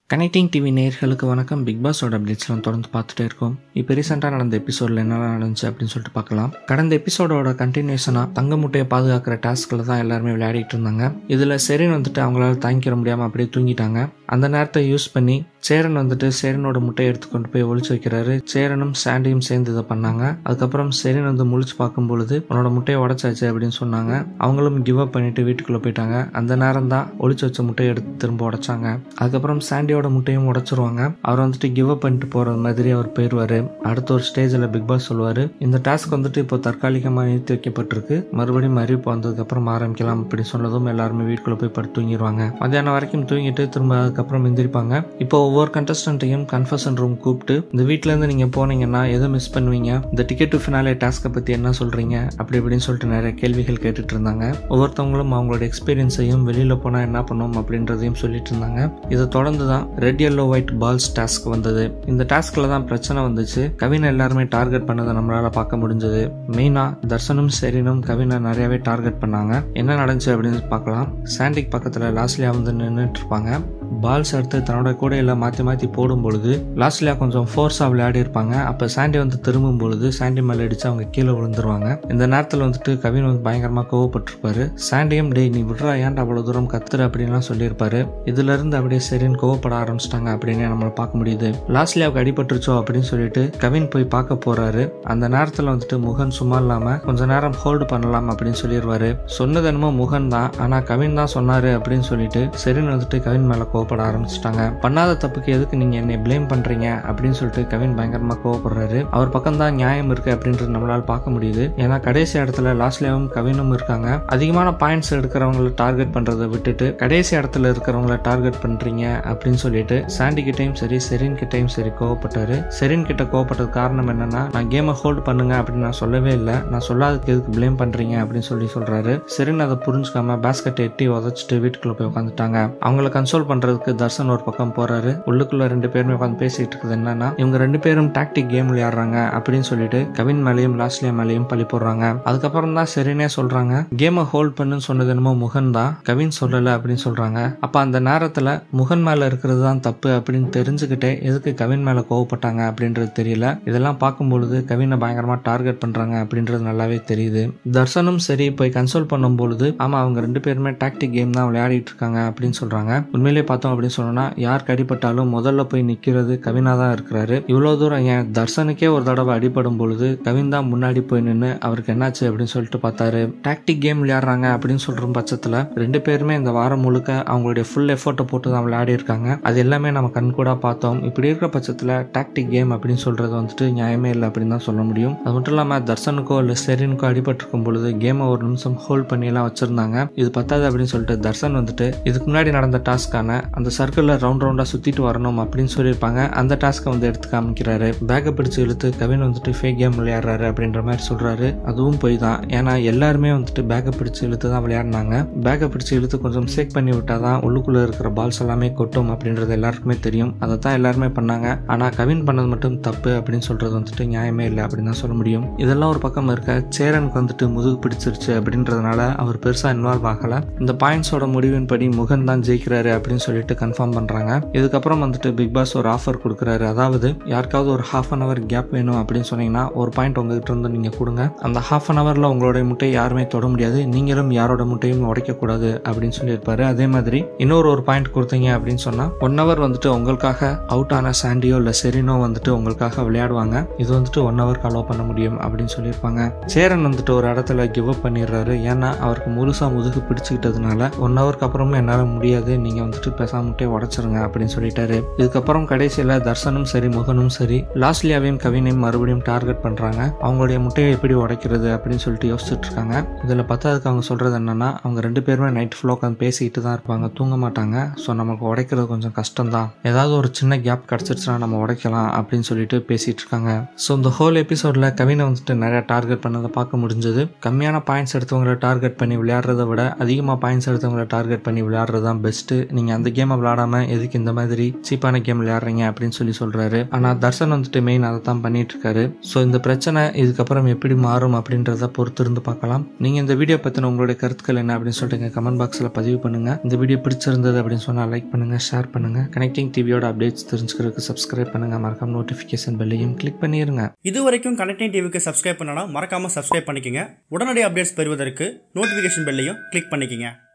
connecting TV நேயர்களுக்கு வணக்கம் big பாஸோட அப்டேட்ஸ்லாம் தொடர்ந்து பார்த்துட்டே இருக்கோம் இப்போ ரீசெண்டாக நடந்த எபிசோடில் என்னெல்லாம் நடந்துச்சு அப்படின்னு சொல்லிட்டு பார்க்கலாம் கடந்த எபிசோடோட கண்டினியூஷனாக தங்க முட்டையை பாதுகாக்கிற டாஸ்கில் தான் எல்லாருமே விளையாடிட்டு இருந்தாங்க இதில் செரின் வந்துட்டு அவங்களால தாங்கிக்கிற முடியாமல் அப்படியே தூங்கிட்டாங்க அந்த நேரத்தை யூஸ் பண்ணி சேரன் வந்துட்டு சேரனோட முட்டையை எடுத்துக்கொண்டு போய் ஒளிச்சு வைக்கிறாரு சேரனும் சாண்டியும் சேர்ந்து இதை பண்ணாங்க அதுக்கப்புறம் சேரன் வந்து முழிச்சு பார்க்கும் பொழுது உன்னோட முட்டையை உடச்சாச்சு அப்படின்னு சொன்னாங்க அவங்களும் கிவ் அப் பண்ணிட்டு வீட்டுக்குள்ள போயிட்டாங்க அந்த நேரம் தான் ஒளிச்சு வச்ச முட்டையை எடுத்து திரும்ப உடைச்சாங்க அதுக்கப்புறம் சாண்டியோட முட்டையும் உடைச்சிருவாங்க அவர் வந்துட்டு கிவ் அப் பண்ணிட்டு போற மாதிரி அவர் போயிடுவாரு அடுத்த ஒரு ஸ்டேஜில் பிக் பாஸ் சொல்லுவாரு இந்த டாஸ்க் வந்துட்டு இப்போ தற்காலிகமாக நிறுத்தி வைக்கப்பட்டிருக்கு மறுபடியும் அறிவிப்பு வந்ததுக்கு அப்புறம் ஆரம்பிக்கலாம் அப்படி சொன்னதும் எல்லாருமே வீட்டுக்குள்ள போய் படுத்து தூங்கிடுவாங்க மத்தியானம் வரைக்கும் தூங்கிட்டு திரும்ப அதுக்கப்புறம் எந்திரிப்பாங்க இப்போ ஒவ்வொரு கண்டஸ்டன்ட்டையும் கன்ஃபர்ஷன் ரூம் கூப்பிட்டு இந்த வீட்ல இருந்து நீங்க போனீங்கன்னா எதை மிஸ் பண்ணுவீங்க இந்த டிக்கெட் டு ஃபினாலே டாஸ்க்கை பத்தி என்ன சொல்றீங்க அப்படி இப்படின்னு சொல்லிட்டு நிறைய கேள்விகள் கேட்டுட்டு இருந்தாங்க ஒவ்வொருத்தவங்களும் அவங்களோட எக்ஸ்பீரியன்ஸையும் வெளியில போனா என்ன பண்ணும் அப்படின்றதையும் சொல்லிட்டு இருந்தாங்க இதை தொடர்ந்து தான் red yellow white balls task வந்தது இந்த டாஸ்க்ல தான் பிரச்சனை வந்துச்சு கவினை எல்லாருமே டார்கெட் பண்ணதை நம்மளால பார்க்க முடிஞ்சது மெயினா தர்சனும் செரினும் கவினை நிறையவே டார்கெட் பண்ணாங்க என்ன நடந்துச்சு அப்படின்னு பார்க்கலாம் சாண்டிக் பக்கத்துல லாஸ்லியா வந்து நின்றுட்டு இருப்பாங்க பால்ஸ் எடுத்து தன்னோட கூடையில மாற்றி மாற்றி போடும் பொழுது லாஸ்ட்லியா கொஞ்சம் ஃபோர்ஸாக விளையாடி இருப்பாங்க அப்போ சாண்டி வந்து திரும்பும் பொழுது சாண்டி மேலே அடித்து அவங்க கீழே விழுந்துருவாங்க இந்த நேரத்தில் வந்துட்டு கவின் வந்து பயங்கரமாக கோவப்பட்டிருப்பாரு சாண்டியும் டேய் நீ விட்றா ஏன்டா அவ்வளோ தூரம் கத்துற அப்படின்லாம் சொல்லியிருப்பாரு இதுல இருந்து அப்படியே சரின்னு கோவப்பட ஆரம்பிச்சிட்டாங்க அப்படின்னு நம்மளை பார்க்க முடியுது லாஸ்ட்லியாவுக்கு அடிபட்டுருச்சோ அப்படின்னு சொல்லிட்டு கவின் போய் பார்க்க போறாரு அந்த நேரத்தில் வந்துட்டு முகன் சும்மா இல்லாம கொஞ்ச நேரம் ஹோல்டு பண்ணலாம் அப்படின்னு சொல்லிடுவாரு சொன்னது என்னமோ முகன் தான் ஆனால் கவின் தான் சொன்னாரு அப்படின்னு சொல்லிட்டு சரின்னு வந்துட்டு கவின் மேலே கோவப்பட ஆரம்பிச்சிட்டாங்க பண்ணாத தப்புக்கு எதுக்கு நீங்க என்னை ப்ளேம் பண்றீங்க அப்படின்னு சொல்லிட்டு கவின் பயங்கரமா கோவப்படுறாரு அவர் பக்கம் தான் நியாயம் இருக்கு அப்படின்றது நம்மளால பார்க்க முடியுது ஏன்னா கடைசி இடத்துல லாஸ்ட்லேயும் கவினும் இருக்காங்க அதிகமான பாயிண்ட்ஸ் எடுக்கிறவங்களை டார்கெட் பண்றதை விட்டுட்டு கடைசி இடத்துல இருக்கிறவங்கள டார்கெட் பண்றீங்க அப்படின்னு சொல்லிட்டு சாண்டி கிட்டையும் சரி செரின் கிட்டையும் சரி கோவப்பட்டாரு செரின் கிட்ட கோவப்பட்டது காரணம் என்னன்னா நான் கேமை ஹோல்ட் பண்ணுங்க அப்படின்னு நான் சொல்லவே இல்லை நான் சொல்லாததுக்கு எதுக்கு ப்ளேம் பண்றீங்க அப்படின்னு சொல்லி சொல்றாரு செரின் அதை புரிஞ்சுக்காம பேஸ்கெட் எட்டி உதச்சிட்டு வீட்டுக்குள்ள போய் உட்காந்துட்டாங்க அவங்கள கன்சோல் பண்றதுக்கு தர்சன் ஒரு பக்கம் போறாரு உள்ளுக்குள்ள ரெண்டு பேருமே உட்காந்து பேசிட்டு இருக்குது என்னன்னா இவங்க ரெண்டு பேரும் டாக்டிக் கேம் விளையாடுறாங்க அப்படின்னு சொல்லிட்டு கவின் மேலேயும் லாஸ்ட்லியா மேலேயும் பழி போடுறாங்க அதுக்கப்புறம் தான் சரினே சொல்றாங்க கேமை ஹோல்ட் பண்ணுன்னு சொன்னது என்னமோ முகன் தான் கவின் சொல்லல அப்படின்னு சொல்றாங்க அப்ப அந்த நேரத்துல முகன் மேல இருக்கிறது தான் தப்பு அப்படின்னு தெரிஞ்சுக்கிட்டே எதுக்கு கவின் மேல கோவப்பட்டாங்க அப்படின்றது தெரியல இதெல்லாம் பார்க்கும்பொழுது கவினை பயங்கரமா டார்கெட் பண்றாங்க அப்படின்றது நல்லாவே தெரியுது தர்சனும் சரி போய் கன்சோல் பண்ணும் பொழுது ஆமா அவங்க ரெண்டு பேருமே டாக்டிக் கேம் தான் விளையாடிட்டு இருக்காங்க அப்படின்னு சொல்றாங்க உண்மையிலேயே பார்த்தோம் அப்படின்னு சொன்னோம்னா யாருக்கு அடிபட்டாலும் முதல்ல போய் நிக்கிறது கவினா தான் இருக்கிறாரு இவ்வளவு தூரம் ஏன் தர்சனுக்கே ஒரு தடவை அடிபடும் பொழுது கவின் தான் முன்னாடி போய் நின்று அவருக்கு என்னாச்சு அப்படின்னு சொல்லிட்டு பார்த்தாரு டாக்டிக் கேம் விளையாடுறாங்க அப்படின்னு சொல்ற பட்சத்துல ரெண்டு பேருமே இந்த வாரம் முழுக்க அவங்களுடைய ஃபுல் எஃபோர்ட்டை போட்டு தான் விளையாடி இருக்காங்க அது எல்லாமே நம்ம கண் கூட பார்த்தோம் இப்படி இருக்கிற பட்சத்துல டாக்டிக் கேம் அப்படின்னு சொல்றது வந்துட்டு நியாயமே இல்லை அப்படின்னு தான் சொல்ல முடியும் அது மட்டும் இல்லாம தர்சனுக்கோ இல்ல செரினுக்கோ அடிபட்டிருக்கும் பொழுது கேமை ஒரு நிமிஷம் ஹோல்ட் பண்ணி எல்லாம் வச்சிருந்தாங்க இது பத்தாது அப்படின்னு சொல்லிட்டு தர்சன் வந்துட்டு இதுக்கு முன்னாடி நடந்த டாஸ்க்கான அந்த சர்க்கிள்ல ரவுண்ட் ரவுண்டா சுத்திட்டு வரணும் அப்படின்னு சொல்லியிருப்பாங்க அந்த டாஸ்க்கை வந்து எடுத்து காமிக்கிறாரு பேக்கை பிடிச்சு இழுத்து கவின் வந்துட்டு ஃபேக் கேம் விளையாடுறாரு அப்படின்ற மாதிரி சொல்றாரு அதுவும் போய் தான் ஏன்னா எல்லாருமே வந்துட்டு பேக்கை பிடிச்சு இழுத்து தான் விளையாடினாங்க பேக்கை பிடிச்சு இழுத்து கொஞ்சம் சேக் பண்ணி விட்டாதான் உள்ளுக்குள்ள இருக்கிற பால்ஸ் எல்லாமே கொட்டும் அப்படின்றது எல்லாருக்குமே தெரியும் அதை தான் எல்லாருமே பண்ணாங்க ஆனா கவின் பண்ணது மட்டும் தப்பு அப்படின்னு சொல்றது வந்துட்டு நியாயமே இல்லை அப்படின்னு தான் சொல்ல முடியும் இதெல்லாம் ஒரு பக்கம் இருக்க சேரனுக்கு வந்துட்டு முதுகு பிடிச்சிருச்சு அப்படின்றதுனால அவர் பெருசா இன்வால்வ் ஆகல இந்த பாயிண்ட்ஸோட முடிவின்படி முகன் தான் ஜெயிக்கிறாரு அப்படின்னு சொல்லிட்டு கன்ஃபார்ம் பண்றாங்க இதுக்கப்புறம் வந்துட்டு பிக் பாஸ் ஒரு ஆஃபர் கொடுக்குறாரு அதாவது யாருக்காவது ஒரு ஹாஃப் அன் அவர் கேப் வேணும் அப்படின்னு சொன்னீங்கன்னா ஒரு பாயிண்ட் உங்ககிட்ட இருந்து நீங்க கொடுங்க அந்த ஹாஃப் அன் அவர்ல உங்களுடைய முட்டையை யாருமே தொட முடியாது நீங்களும் யாரோட முட்டையும் உடைக்க கூடாது அப்படின்னு சொல்லியிருப்பாரு அதே மாதிரி இன்னொரு ஒரு பாயிண்ட் கொடுத்தீங்க அப்படின்னு சொன்னா ஒன் ஹவர் வந்துட்டு உங்களுக்காக அவுட் ஆன சாண்டியோ இல்ல செரினோ வந்துட்டு உங்களுக்காக விளையாடுவாங்க இது வந்துட்டு ஒன் ஹவர் அலோவ் பண்ண முடியும் அப்படின்னு சொல்லியிருப்பாங்க சேரன் வந்துட்டு ஒரு இடத்துல கிவ் அப் பண்ணிடுறாரு ஏன்னா அவருக்கு முழுசா முதுகு பிடிச்சுக்கிட்டதுனால ஒன் ஹவருக்கு அப்புறமும் என்னால முடியாது நீங்க வந்துட்டு பேசாம முட்டையை உடைச்சிருங்க அப்படின்னு சொல்லிட்டாரு இதுக்கப்புறம் கடைசியில தர்சனும் சரி முகனும் சரி லாஸ்லியாவையும் கவினையும் மறுபடியும் டார்கெட் பண்றாங்க அவங்களுடைய முட்டையை எப்படி உடைக்கிறது அப்படின்னு சொல்லிட்டு யோசிச்சுட்டு இருக்காங்க இதுல பத்தாவதுக்கு அவங்க சொல்றது என்னன்னா அவங்க ரெண்டு பேருமே நைட் ஃபுல்லோ உட்காந்து பேசிக்கிட்டு தான் இருப்பாங்க தூங்க மாட்டாங்க ஸோ நமக்கு உடைக்கிறது கொஞ்சம் கஷ்டம் தான் ஏதாவது ஒரு சின்ன கேப் கிடைச்சிருச்சுன்னா நம்ம உடைக்கலாம் அப்படின்னு சொல்லிட்டு பேசிட்டு இருக்காங்க ஸோ இந்த ஹோல் எபிசோட்ல கவினை வந்துட்டு நிறைய டார்கெட் பண்ணதை பார்க்க முடிஞ்சது கம்மியான பாயிண்ட்ஸ் எடுத்தவங்களை டார்கெட் பண்ணி விளையாடுறத விட அதிகமாக பாயிண்ட்ஸ் எடுத்தவங்களை டார்கெட் பண்ணி விளையாடுறது தான் பெஸ்ட்டு நீங்கள் அந்த அந்த கேமை விளையாடாம எதுக்கு இந்த மாதிரி சீப்பான கேம் விளையாடுறீங்க அப்படின்னு சொல்லி சொல்றாரு ஆனா தர்சன் வந்துட்டு மெயின் அதை தான் பண்ணிட்டு இருக்காரு ஸோ இந்த பிரச்சனை இதுக்கப்புறம் எப்படி மாறும் அப்படின்றத பொறுத்து இருந்து பார்க்கலாம் நீங்க இந்த வீடியோ பத்தின உங்களுடைய கருத்துக்கள் என்ன அப்படின்னு சொல்லிட்டு எங்க கமெண்ட் பாக்ஸ்ல பதிவு பண்ணுங்க இந்த வீடியோ பிடிச்சிருந்தது அப்படின்னு சொன்னா லைக் பண்ணுங்க ஷேர் பண்ணுங்க கனெக்டிங் டிவியோட அப்டேட்ஸ் தெரிஞ்சுக்கிறதுக்கு சப்ஸ்கிரைப் பண்ணுங்க மறக்காம நோட்டிஃபிகேஷன் பெல்லையும் கிளிக் பண்ணிருங்க இது வரைக்கும் கனெக்டிங் டிவிக்கு சப்ஸ்கிரைப் பண்ணனா மறக்காம சப்ஸ்கிரைப் பண்ணிக்கங்க உடனடி அப்டேட்ஸ் பெறுவதற்கு நோட்டிஃபிகேஷன் பெல்லையும் கிளிக் பண்ணிக்கங்க